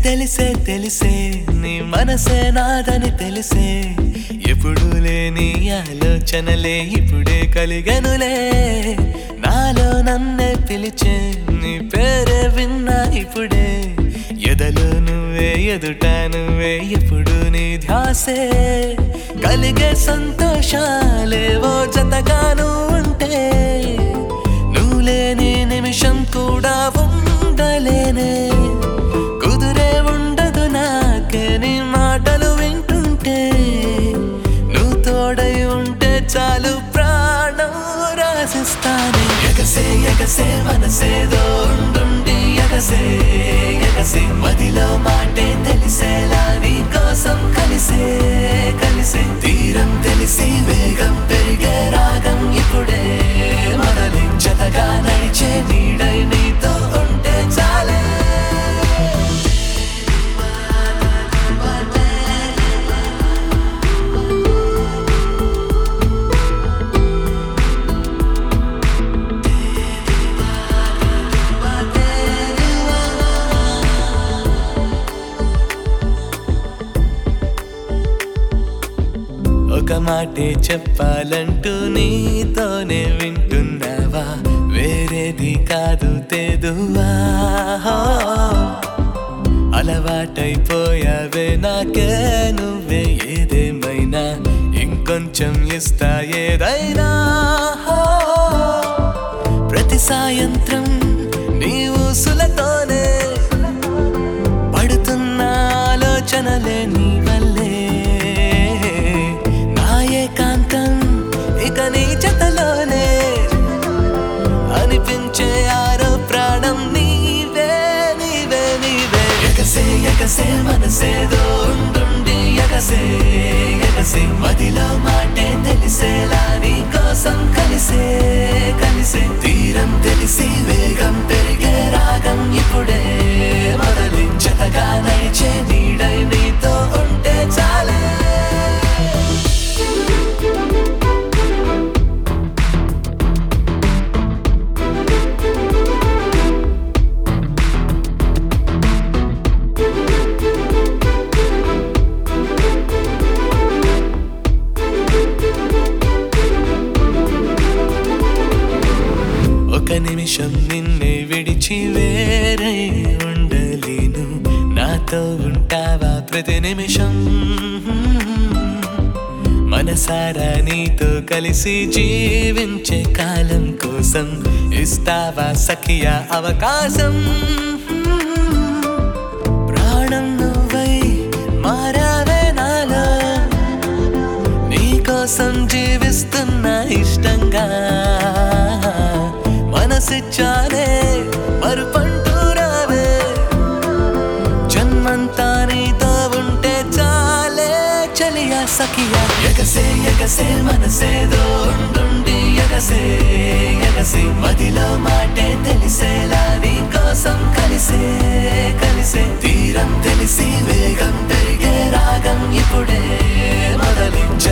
తెలిసే తెలిసే నీ మనసే నాదని తెలిసే ఎప్పుడు లేని ఆలోచనలే ఇప్పుడే కలిగనులే నాలో నన్నే పిలిచే నీ పేరే విన్నా ఇప్పుడే ఎదలో నువ్వే ఎదుట నువ్వే ఎప్పుడు నీ ధ్యాసే కలిగే సంతోషాలేవో జతగాను ఉంటే నువ్వు లేని నిమిషం కూడా ఉండలేనే కుదురే ఉండదు నాకే నీ మాటలు వింటుంటే నువ్వు తోడై ఉంటే చాలు ప్రాణం రాసిస్తానే ఎగసే ఎగసే మనసేదో ఉండుండి ఎగసే ఎగసే మదిలో మాటే తెలిసేలా నీ కోసం కలిసే కలిసే తీరం తెలిసి వేగం పెరిగే రాగం ఇప్పుడే మొదలి జతగా నడిచే నీడై నీతో ఉంటే చాలే ఒక మాటే చెప్పాలంటూ నీతోనే వింటున్నావా వేరేది కాదు తెదువా అలవాటైపోయావే నాకే నువ్వే ఏదేమైనా ఇంకొంచెం ఇస్తా ఏదైనా ప్రతి సాయంత్రం నీ ఊసులతోనే పడుతున్న ఆలోచనలే నీ వల్లే నా ఏకాంతం ఇక నీ జతలోనే అనిపించే ఆరో ప్రాణం నీవే నీవే నీవే ఎగసే ఎగసే మనసేదో ఉండుండి ఎగసే ఎగసే మదిలో మాటే తెలిసేలా నీ కోసం కలిసే కలిసే తీరం తెలిసి వేగం పెరిగే రాగం ఇప్పుడే మొదలి జతగా నడిచే నీడై నీతో ఉంటే చాలే ఒక నిమిషం నిన్నే విడిచి వేరే ఉండలేను నాతో ఉంటావా ప్రతి నిమిషం మనసారా నీతో కలిసి జీవించే కాలం కోసం ఇస్తావా సఖియా అవకాశం ప్రాణం నువ్వై మారావే నాలో నీకోసం జీవిస్తున్నా ఇష్టంగా మనసిచ్చానే మరుపంటూ రావే జన్మంతా నీతో ఉంటే చాలే చలియా సఖియా ఎగసే ఎగసే మనసేదో ఉండుండి ఎగసే ఎగసే మదిలో మాటే తెలిసేలా నీ కోసం కలిసే కలిసే తీరం తెలిసి వేగం పెరిగే రాగం ఇప్పుడే మొదలి